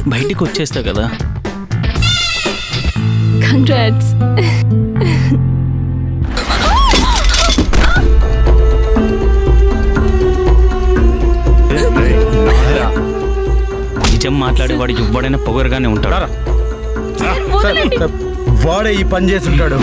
బయటికి వచ్చేస్తా కదా కంగ్రాట్స్ నిజం మాట్లాడేవాడు ఎవ్వడైనా పొగరుగానే ఉంటాడు వాడే ఈ పని చేసి ఉంటాడు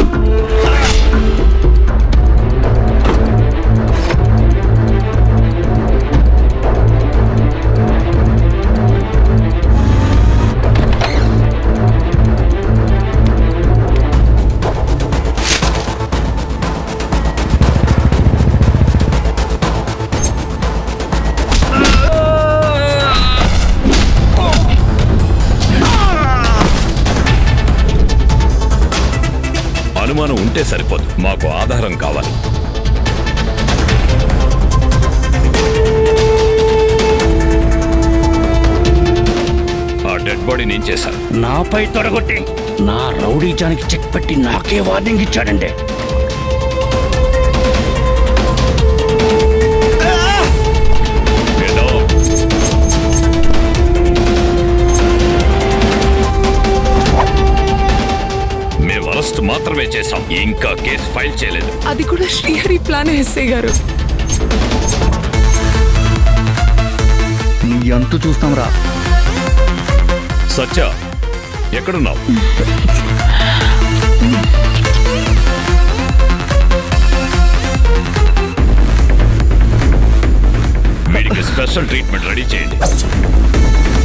అనుమానం ఉంటే సరిపోదు మాకు ఆధారం కావాలి ఆ డెడ్ బాడీ నేను చేశాను నాపై తొడగొట్టి నా రౌడీజానికి చెక్ పెట్టి నాకే వార్నింగ్ ఇచ్చాడండి ఏదో మేము అరెస్ట్ మాత్రమే చేశాం ఇంకా కేసు ఫైల్ చేయలేదు అది కూడా శ్రీహరి ప్లాన్ ఎస్ఐ గారు నీ అంతు చూస్తాం రా సత్య ఎక్కడున్నావు వీడికి స్పెషల్ ట్రీట్మెంట్ రెడీ చేయండి